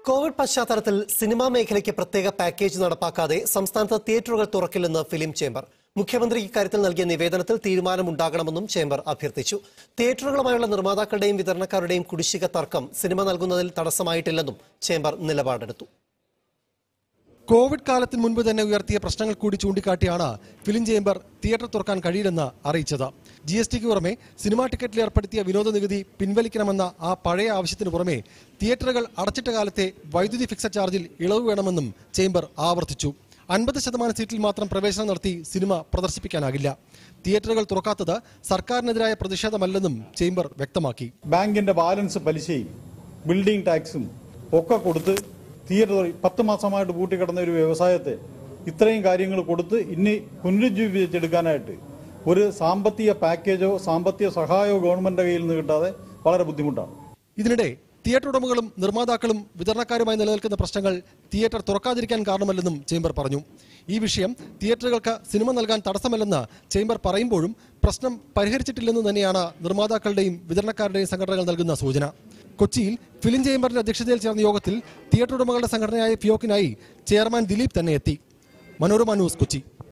Covid പശ്ചാത്തലത്തിൽ cinema മേഖലയ്ക്ക് പ്രത്യേക പാക്കേജ് നടപ്പാക്കാതെ സംസ്ഥാനത്ത് തിയേറ്ററുകൾ തുറക്കില്ലെന്ന് ഫിലിം ചേംബർ മുഖ്യമന്ത്രി ഇക്കാര്യത്തിൽ നൽകിയ നിവേദനത്തിൽ തീരുമാനമുണ്ടാകണമെന്നും ചേംബർ അഭ്യർത്ഥിച്ചു തിയേറ്ററുകളുമായുള്ള നിർമ്മാതാക്കളുടെയും വിതരണക്കാരുടെയും കുടിശ്ശിക തർക്കം സിനിമ നൽകുന്നതിൽ തടസ്സമായിട്ടില്ലെന്നും ചേംബർ നിലപാടെടുത്തു കോവിഡ് കാലത്തിന് മുൻപ് തന്നെ ഉയർത്തിയ പ്രശ്നങ്ങൾ കൂടി ചൂണ്ടിക്കാട്ടിയാണ് ഫിലിം ചേംബർ തിയേറ്റർ തുറക്കാൻ കഴിയില്ലെന്ന് അറിയിച്ചത് ജി എസ് ടിക്ക് പുറമെ സിനിമാ ടിക്കറ്റിൽ ഏർപ്പെടുത്തിയ വിനോദ നികുതി പിൻവലിക്കണമെന്ന ആ പഴയ ആവശ്യത്തിന് പുറമെ തിയേറ്ററുകൾ അടച്ചിട്ട കാലത്തെ വൈദ്യുതി ഫിക്സഡ് ചാർജിൽ ഇളവ് വേണമെന്നും ചേംബർ ആവർത്തിച്ചു അൻപത് ശതമാനം സീറ്റിൽ മാത്രം പ്രവേശനം നടത്തി സിനിമ പ്രദർശിപ്പിക്കാനാകില്ല തിയേറ്ററുകൾ തുറക്കാത്തത് സർക്കാരിനെതിരായ പ്രതിഷേധമല്ലെന്നും ചേംബർ വ്യക്തമാക്കി ബാങ്കിന്റെ ബാലൻസ് പലിശയും ബിൽഡിംഗ് ടാക്സും ഒക്കെ കൊടുത്ത് തിയേറ്റർ പത്ത് മാസമായിട്ട് പൂട്ടിക്കിടന്ന ഒരു വ്യവസായത്തെ ഇത്രയും കാര്യങ്ങൾ കൊടുത്ത് ഇനി പുനരുജ്ജീവിച്ചെടുക്കാനായിട്ട് ഒരു സാമ്പത്തിക പാക്കേജോ സാമ്പത്തിക സഹായമോ ഗവൺമെന്റ് കയ്യിൽ നിന്ന് കിട്ടാതെ വളരെ ബുദ്ധിമുട്ടാണ് ഇതിനിടെ തിയേറ്റർ ഉടമകളും നിർമ്മാതാക്കളും വിതരണക്കാരുമായി നിലനിൽക്കുന്ന പ്രശ്നങ്ങൾ തിയേറ്റർ തുറക്കാതിരിക്കാൻ കാരണമല്ലെന്നും ചേംബർ പറഞ്ഞു ഈ വിഷയം തിയേറ്ററുകൾക്ക് സിനിമ നൽകാൻ തടസ്സമല്ലെന്ന് ചേംബർ പറയുമ്പോഴും പ്രശ്നം പരിഹരിച്ചിട്ടില്ലെന്ന് തന്നെയാണ് നിർമ്മാതാക്കളുടെയും വിതരണക്കാരുടെയും സംഘടനകൾ നൽകുന്ന സൂചന കൊച്ചിയിൽ ഫിലിം ചേംബറിന്റെ അധ്യക്ഷതയിൽ ചേർന്ന യോഗത്തിൽ തിയേറ്റർ ഉടമകളുടെ സംഘടനയായ ഫിയോക്കിനായി ചെയർമാൻ ദിലീപ് തന്നെ എത്തി മനോരമ ന്യൂസ് കൊച്ചി